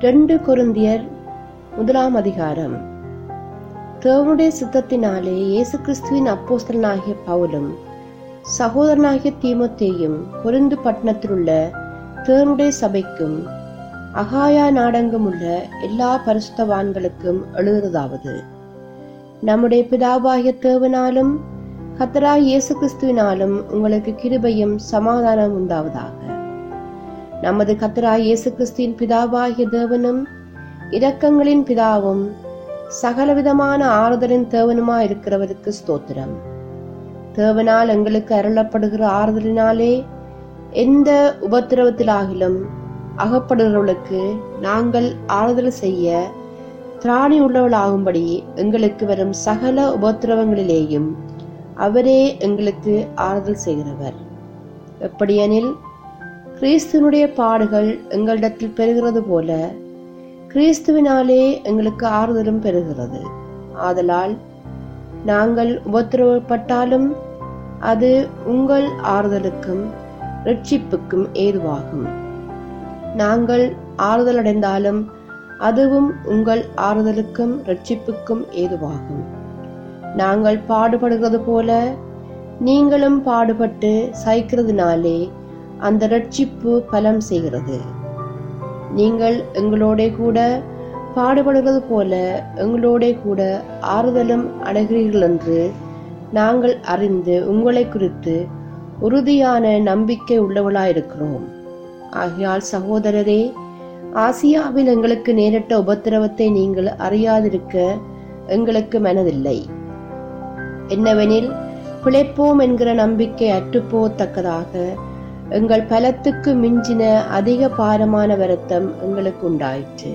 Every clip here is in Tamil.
ரெண்டு கொருந்தியர் முதலாம் அதிகாரம் தேவனுடைய சித்தத்தினாலே இயேசு கிறிஸ்துவின் அப்போஸ்தலனாகிய பவுலும் சகோதரனாகிய தீமோத்தேயும் கொரிந்து பட்டணத்திலுள்ள தேவனுடைய சபைக்கும் அகாயா நாடெங்கும் உள்ள எல்லா பரிசுத்தவான்களுக்கும் எழுதுவதாவது நம்முடைய பிதாவாகிய தேவனாலும் கத்தராய் இயேசு கிறிஸ்துவினாலும் உங்களுக்கு கிருபையும் சமாதானம் உண்டாவதாக நமது கத்தராய் இயேசு கிறிஸ்துவின் பிதாவாகிய தேவனும் இரக்கங்களின் பிதாவும் சகலவிதமான ஆறுதலின் தேவனுமா இருக்கிறவருக்கு ஸ்தோத்திரம் தேவனால் எங்களுக்கு அருளப்படுகிற ஆறுதலினாலே எந்த உபத்திரவத்திலாகிலும் அகப்படுகிறவர்களுக்கு நாங்கள் ஆறுதல் செய்ய திராணி உள்ளவளாகும்படி எங்களுக்கு வரும் சகல உபத்திரவங்களிலேயும் அவரே எங்களுக்கு ஆறுதல் செய்கிறவர் எப்படியெனில் கிறிஸ்துவனுடைய பாடுகள் எங்களிடத்தில் பெறுகிறது போல கிறிஸ்துவினாலே எங்களுக்கு ஆறுதலும் பெறுகிறது ஆதலால் நாங்கள் உபத்திரவப்பட்டாலும் அது உங்கள் ஆறுதலுக்கும் ரட்சிப்புக்கும் ஏதுவாகும் நாங்கள் ஆறுதல் அடைந்தாலும் அதுவும் உங்கள் ஆறுதலுக்கும் ரட்சிப்புக்கும் ஏதுவாகும் நாங்கள் பாடுபடுகிறது போல நீங்களும் பாடுபட்டு சகிக்கிறதுனாலே அந்த ரட்சிப்பு பலம் செய்கிறது நீங்கள் எங்களோட கூட பாடுபடுகிறது போல எங்களோட கூட ஆறுதலும் அடைகிறீர்கள் என்று நாங்கள் அறிந்து உங்களை குறித்து உறுதியான நம்பிக்கை உள்ளவளாயிருக்கிறோம் ஆகையால் சகோதரரே ஆசியாவில் எங்களுக்கு நேரிட்ட உபத்திரவத்தை நீங்கள் அறியாதிருக்க எங்களுக்கு மனதில்லை என்னவெனில் பிழைப்போம் என்கிற நம்பிக்கை அற்றுப்போத்தக்கதாக எங்கள் பலத்துக்கு மிஞ்சின அதிக பாரமான வருத்தம் எங்களுக்கு உண்டாயிற்று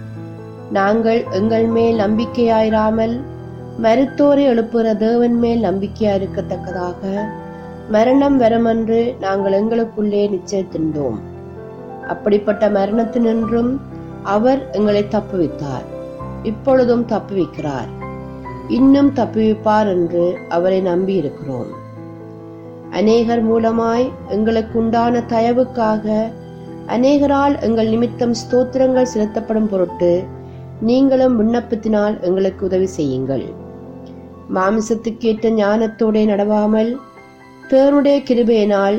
நாங்கள் எங்கள் மேல் நம்பிக்கையாயிராமல் மருத்தோரை எழுப்புகிற தேவன் மேல் நம்பிக்கையாயிருக்கத்தக்கதாக மரணம் வருமென்று நாங்கள் எங்களுக்குள்ளே நிச்சயத்திருந்தோம் அப்படிப்பட்ட மரணத்தினின்றும் அவர் எங்களை தப்புவித்தார் இப்பொழுதும் தப்புவிக்கிறார் இன்னும் தப்புவிப்பார் என்று அவரை நம்பியிருக்கிறோம் அநேகர் மூலமாய் எங்களுக்கு உண்டான தயவுக்காக அநேகரால் எங்கள் நிமித்தம் ஸ்தோத்திரங்கள் செலுத்தப்படும் பொருட்டு நீங்களும் விண்ணப்பத்தினால் எங்களுக்கு உதவி செய்யுங்கள் மாமிசத்துக்கேற்ற ஞானத்தோடே நடவாமல் தேவனுடைய கிருபையினால்